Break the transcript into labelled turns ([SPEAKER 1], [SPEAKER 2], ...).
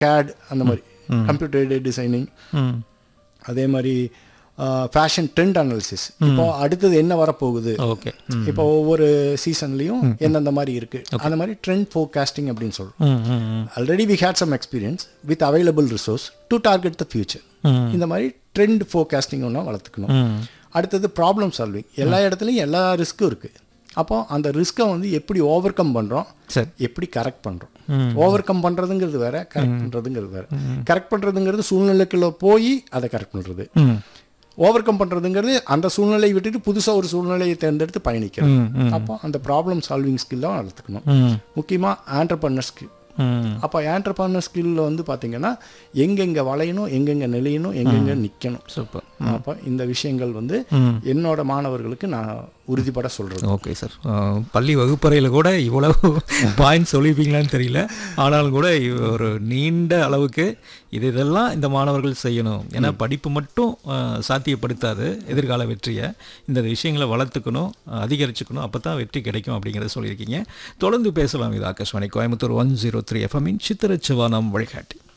[SPEAKER 1] gate அந்த மாதிரி computer aided designing
[SPEAKER 2] ம்
[SPEAKER 1] அதே மாதிரி ஃபேஷன் ட்ரெண்ட் அனாலிசிஸ் இப்போ அடுத்தது என்ன வரப்போகுது
[SPEAKER 2] ஓகே
[SPEAKER 1] இப்போ ஒவ்வொரு சீசன்லையும் எந்தெந்த மாதிரி இருக்கு அந்த மாதிரி ட்ரெண்ட் ஃபோர்காஸ்டிங் அப்படின்னு சொல்றோம்
[SPEAKER 2] ம் ம் ம்
[SPEAKER 1] already we had some experience with available resource to target the future இந்த மாதிரி ட்ரெண்ட் ஃபோர்காஸ்டிங் ஒன்றா வளர்த்துக்கணும்
[SPEAKER 2] ம்
[SPEAKER 1] அடுத்தது ப்ராப்ளம் சால்விங் எல்லா இடத்துலையும் எல்லா ரிஸ்க்கும் இருக்குது அப்போ அந்த ரிஸ்க்கை வந்து எப்படி ஓவர் கம் பண்ணுறோம்
[SPEAKER 2] சரி
[SPEAKER 1] எப்படி கரெக்ட் பண்ணுறோம் ஓவர் கம் பண்ணுறதுங்கிறது வேற கரெக்ட் பண்ணுறதுங்கிறது வேற கரெக்ட் பண்ணுறதுங்கிறது சூழ்நிலைக்குள்ள போய் அதை கரெக்ட் பண்ணுறது
[SPEAKER 2] ம்
[SPEAKER 1] ஓவர் கம் பண்ணுறதுங்கிறது அந்த சூழ்நிலையை விட்டுட்டு புதுசாக ஒரு சூழ்நிலையை தேர்ந்தெடுத்து பயணிக்கிறது
[SPEAKER 2] ம்
[SPEAKER 1] அப்போ அந்த ப்ராப்ளம் சால்விங் ஸ்கில்லாம் வளர்த்துக்கணும்
[SPEAKER 2] ம்
[SPEAKER 1] முக்கியமாக ஆண்டர்பர்னர் ஸ்கில்
[SPEAKER 2] ம்
[SPEAKER 1] அப்போ ஆண்டர்பர்னர் ஸ்கில்ல வந்து பார்த்தீங்கன்னா எங்கெங்கே வளையணும் எங்கெங்கே நிலையணும் எங்கெங்கே நிற்கணும்
[SPEAKER 2] சூப்பர்
[SPEAKER 1] அப்போ இந்த விஷயங்கள் வந்து
[SPEAKER 2] ம்
[SPEAKER 1] என்னோட மாணவர்களுக்கு நான் உறுதிப்பட சொல்கிறது
[SPEAKER 2] ஓகே சார் பள்ளி வகுப்பறையில் கூட இவ்வளவு பாயிண்ட் சொல்லியிருப்பீங்களான்னு தெரியல ஆனாலும் கூட இவ் ஒரு நீண்ட அளவுக்கு இது இதெல்லாம் இந்த மாணவர்கள் செய்யணும் ஏன்னா படிப்பு மட்டும் அஹ், சாத்தியப்படுத்தாது எதிர்கால வெற்றியை இந்த விஷயங்களை வளர்த்துக்கணும் அஹ், அதிகரிச்சுக்கணும் அப்போ தான் வெற்றி கிடைக்கும் அப்படிங்கிறத சொல்லியிருக்கீங்க தொடர்ந்து பேசலாம் இது Akashvani Coimbatore one zero three எஃப்எம்மின் சித்திரச்சிவானம் வழிகாட்டி